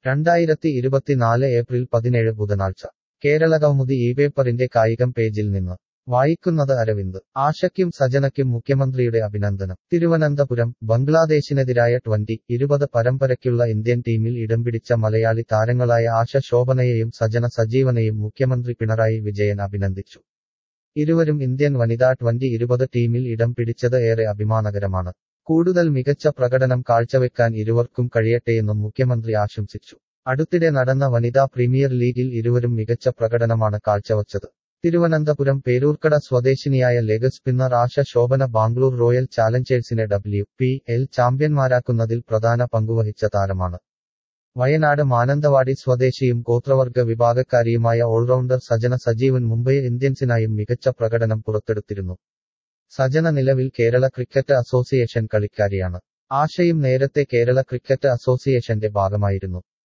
രണ്ടായിരത്തി ഇരുപത്തിനാല് ഏപ്രിൽ പതിനേഴ് ബുധനാഴ്ച കേരളകൗമുദി ഈ പേപ്പറിന്റെ കായികം പേജിൽ നിന്ന് വായിക്കുന്നത് അരവിന്ദ് ആശയ്ക്കും സജനയ്ക്കും മുഖ്യമന്ത്രിയുടെ അഭിനന്ദനം തിരുവനന്തപുരം ബംഗ്ലാദേശിനെതിരായ ട്വന്റി ഇരുപത് പരമ്പരയ്ക്കുള്ള ഇന്ത്യൻ ടീമിൽ ഇടം പിടിച്ച മലയാളി താരങ്ങളായ ആശ ശോഭനയെയും സജന സജീവനെയും മുഖ്യമന്ത്രി പിണറായി വിജയൻ അഭിനന്ദിച്ചു ഇരുവരും ഇന്ത്യൻ വനിതാ ട്വന്റി ഇരുപത് ടീമിൽ ഇടം പിടിച്ചത് ഏറെ അഭിമാനകരമാണ് കൂടുതൽ മികച്ച പ്രകടനം കാഴ്ചവെക്കാൻ ഇരുവർക്കും കഴിയട്ടെയെന്നും മുഖ്യമന്ത്രി ആശംസിച്ചു അടുത്തിടെ നടന്ന വനിതാ പ്രീമിയർ ലീഗിൽ ഇരുവരും മികച്ച പ്രകടനമാണ് കാഴ്ചവച്ചത് തിരുവനന്തപുരം പേരൂർക്കട സ്വദേശിനിയായ leg spinner Asha Sobhana Bangalore Royal ചാലഞ്ചേഴ്സിനെ ഡബ്ല്യു പി എൽ ചാമ്പ്യന്മാരാക്കുന്നതിൽ പ്രധാന പങ്കുവഹിച്ച താരമാണ് വയനാട് മാനന്തവാടി സ്വദേശിയും ഗോത്രവർഗ വിഭാഗക്കാരിയുമായ ഓൾറൗണ്ടർ സജന സജീവൻ മുംബൈ ഇന്ത്യൻസിനായും മികച്ച പ്രകടനം പുറത്തെടുത്തിരുന്നു സജന നിലവിൽ കേരള ക്രിക്കറ്റ് അസോസിയേഷൻ കളിക്കാരിയാണ് ആശയും നേരത്തെ കേരള ക്രിക്കറ്റ് അസോസിയേഷന്റെ ഭാഗമായിരുന്നു